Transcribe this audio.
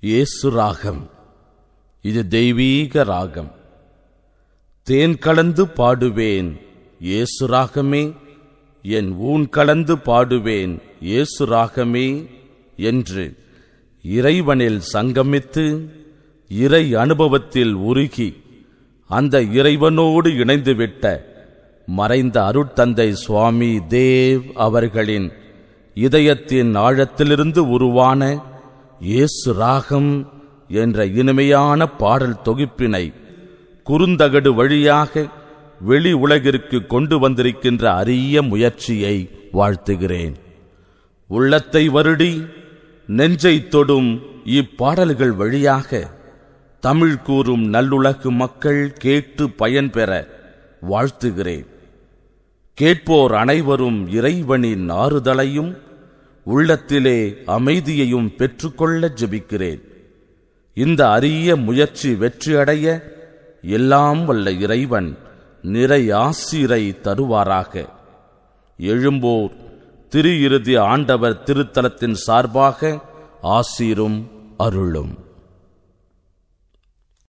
இயேசு ராகம் இது தெய்வீக ராகம் தேன் கலந்து பாடுவேன் இயேசு ராகமே என் ஊன் கலந்து பாடுவேன் இயேசு ராகமே என்று இறைவனில் சங்கமித்து இறை அனுபவத்தில் உருகி அந்த இறைவனோடு இணைந்துவிட்ட மறைந்த அருட்தந்தை சுவாமி தேவ் அவர்களின் இதயத்தின் ஆழத்திலிருந்து உருவான இயேசு ராகம் என்ற இனிமையான பாடல் தொகுப்பினை குறுந்தகடு வழியாக வெளி உலகிற்கு கொண்டு வந்திருக்கின்ற அரிய முயற்சியை வாழ்த்துகிறேன் உள்ளத்தை வருடி நெஞ்சை தொடும் இப்பாடல்கள் வழியாக தமிழ் கூறும் நல்லுலகு மக்கள் கேட்டு பயன்பெற வாழ்த்துகிறேன் கேட்போர் அனைவரும் இறைவனின் ஆறுதலையும் உள்ளத்திலே அமைதியையும் பெற்றுக்கொள்ள ஜெபிக்கிறேன் இந்த அரிய முயற்சி வெற்றியடைய எல்லாம் வல்ல இறைவன் நிறை ஆசிரை தருவாராக எழும்போர் திரு இறுதி ஆண்டவர் திருத்தலத்தின் சார்பாக ஆசீரும் அருளும்